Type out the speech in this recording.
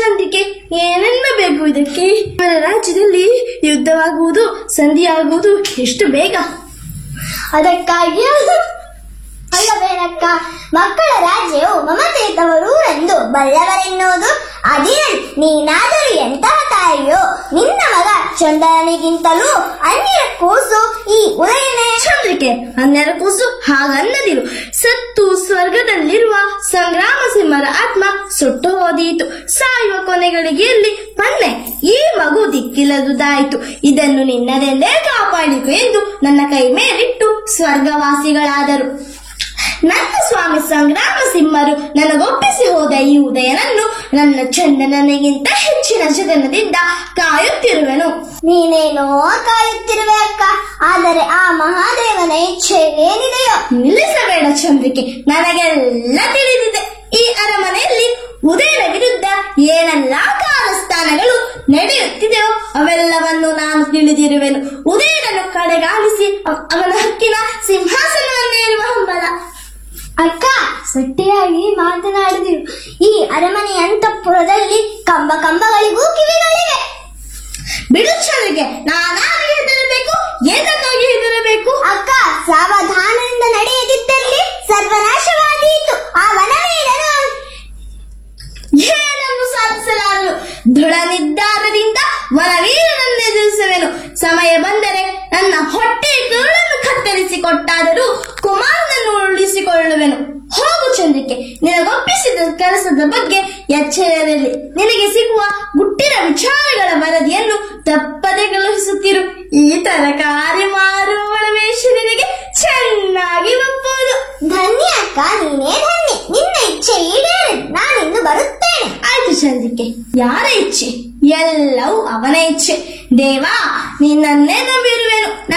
ಚಂದಿಕೆ ಏನೆನ್ನಬೇಕು ಇದಕ್ಕೆ ಇವರ ರಾಜ್ಯದಲ್ಲಿ ಯುದ್ಧವಾಗುವುದು ಸಂಧಿಯಾಗುವುದು ಎಷ್ಟು ಬೇಗ ಅದಕ್ಕಾಗಿ ಅಲ್ಲವೇನಕ್ಕ ಮಕ್ಕಳ ರಾಜ್ಯವು ಮಮತೆ ತವರೂರೆಂದು ಬಲ್ಲವರೆನ್ನುವುದು ಅದಿರಲಿ ನೀನಾದರೂ ಎಂತಹ ತಾಯಿಯೋ ನಿನ್ನ ಮಗ ಚಂದನಿಗಿಂತಲೂ ಅನ್ಯ ಕೂಸು ಈ ಉದಯನೇ ಚಂದ್ರಿಕೆ ಹನ್ನೆರ ಕೂಸು ಹಾಗನ್ನದಿರು ಸತ್ತು ಸ್ವರ್ಗದಲ್ಲಿರುವ ಸಂಗ್ರಾಮ ಸಿಂಹರ ಆತ್ಮ ಸುಟ್ಟು ಹೋದೀತು ಸಾಯುವ ಕೊನೆಗಳಿಗೆಯಲ್ಲಿ ಪನ್ನೆ ಈ ಮಗು ದಿಕ್ಕಿಲ್ಲದುದಾಯಿತು ಇದನ್ನು ನಿನ್ನದೆಂದೇ ಕಾಪಾಡಿಕೊ ಎಂದು ನನ್ನ ಕೈ ಮೇಲಿಟ್ಟು ಸ್ವರ್ಗವಾಸಿಗಳಾದರು ನನ್ನ ಸ್ವಾಮಿ ಸಂಗ್ರಾಮ ಸಿಂಹರು ನನಗೊಪ್ಪಿಸಿ ಹೋದ ಈ ಉದಯನನ್ನು ನನ್ನ ಚಂದನನಿಗಿಂತ ಹೆಚ್ಚಿನ ಜಗನದಿಂದ ಕಾಯುತ್ತಿರುವೆನು ನೀನೇನೋ ಕಾಯುತ್ತಿರುವೆ ಅಕ್ಕ ಆದರೆ ಆ ಮಹಾದೇವನ ಇಚ್ಛೆ ಏನಿದೆಯೋ ನಿಲ್ಲಿಸಬೇಡ ಚಂದ್ರಿಕೆ ನನಗೆಲ್ಲ ತಿಳಿದಿದೆ ಈ ಅರಮನೆಯಲ್ಲಿ ಉದಯನ ವಿರುದ್ಧ ಏನೆಲ್ಲ ಕಾಲಸ್ಥಾನಗಳು ನಡೆಯುತ್ತಿದೆಯೋ ಅವೆಲ್ಲವನ್ನು ನಾನು ತಿಳಿದಿರುವೆನು ಉದಯನನ್ನು ಕಡೆಗಾಲಿಸಿ ಅವ- ಅವನ ಹಕ್ಕಿನ ಸಿಂಹಾಸನವನ್ನೇರುವ ಹಂಬಲ ಅಕ್ಕ ಸಟ್ಟಿಯಾಗಿ ಮಾತನಾಡಿದಿರು ಈ ಅರಮನೆಯ ಅಂತಃಪುರದಲ್ಲಿ ಕಂಬ ಕಂಬಗಳಿಗೂ ಕಿವಿಗಳಿವೆ ಬಿಡು ಚಂದ್ರಿಕೆ ನಾನಾಗಿ ಹೆದರಬೇಕು ಏತಕ್ಕಾಗಿ ಹೆದರಬೇಕು ಅಕ್ಕ ಸಾವಧಾನದಿಂದ ನಡೆಯದಿದ್ದಲ್ಲಿ ಸರ್ವನಾಶವಾದೀತು ಆ ವನವೀರನು ಏನನ್ನು ಸಾಧಿಸಲಾರನು ದೃಢ ನಿರ್ಧಾರದಿಂದ ವನವೀರನನ್ನು ಎದುರಿಸುವೆನು ಸಮಯ ಬಂದರೆ ನನ್ನ ಹೊಟ್ಟೆ ಕರುಳನ್ನು ಕತ್ತರಿಸಿ ಕೊಟ್ಟಾದರೂ ಕುಮಾರನನ್ನು ಉಳಿಸಿಕೊಳ್ಳುವೆನು ಹೋಗು ಚಂದ್ರಿಕೆ ನಿನಗೊಪ್ಪಿಸಿದ ಕೆಲಸದ ಬಗ್ಗೆ ಎಚ್ಚರದಲ್ಲಿ ನಿನಗೆ ಸಿಗುವ ಗುಟ್ಟಿನ ವಿಚಾರಗಳ ವರದಿಯನ್ನು ತಪ್ಪದೆ ಕಳುಹಿಸುತ್ತಿರು ಈ ತರಕಾರಿ ಮಾರುವವಳ ವೇಷ ನಿನಗೆ ಚೆನ್ನಾಗಿ ಒಪ್ಪುವುದು ಧನ್ಯ ಅಕ್ಕ ನೀನೇ ಧನ್ಯ ನಿನ್ನ ಇಚ್ಛೆ ಈಡೇರಿ ನಾನಿಂದು ಬರುತ್ತೇನೆ ಆಯ್ತು ಚಂದ್ರಿಕೆ ಯಾರ ಇಚ್ಛೆ ಎಲ್ಲವೂ ಅವನ ಇಚ್ಛೆ ದೇವಾ ನಿನ್ನನ್ನೇ ನಂಬಿರುವೆನು